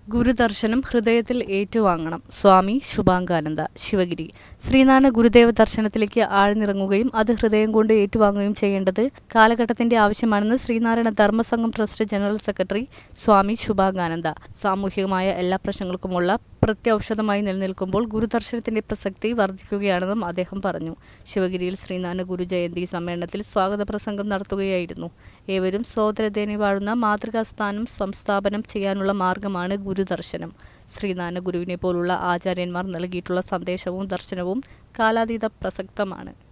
ഗുരുദർശനം ഹൃദയത്തിൽ ഏറ്റുവാങ്ങണം സ്വാമി ശുഭാംഗാനന്ദ ശിവഗിരി ശ്രീനാരായണ ഗുരുദേവ ദർശനത്തിലേക്ക് ആഴ്ന്നിറങ്ങുകയും അത് ഹൃദയം കൊണ്ട് ഏറ്റുവാങ്ങുകയും ചെയ്യേണ്ടത് കാലഘട്ടത്തിന്റെ ആവശ്യമാണെന്ന് Sreenarayana Dharmasangham trust general secretary Swami Subhangananda സാമൂഹികമായ എല്ലാ പ്രശ്നങ്ങൾക്കുമുള്ള പ്രത്യൗഷധമായി നിലനിൽക്കുമ്പോൾ ഗുരുദർശനത്തിന്റെ പ്രസക്തി വർദ്ധിക്കുകയാണെന്നും അദ്ദേഹം പറഞ്ഞു ശിവഗിരിയിൽ ശ്രീനാരായണ ഗുരു ജയന്തി സമ്മേളനത്തിൽ സ്വാഗത പ്രസംഗം നടത്തുകയായിരുന്നു ഏവരും സോദരതേനെ വാഴുന്ന മാതൃകാസ്ഥാനം സംസ്ഥാപനം ചെയ്യാനുള്ള മാർഗമാണ് ഗുരുദർശനം ശ്രീനാരായണ ഗുരുവിനെ പോലുള്ള ആചാര്യന്മാർ നൽകിയിട്ടുള്ള സന്ദേശവും ദർശനവും കാലാതീത പ്രസക്തമാണ്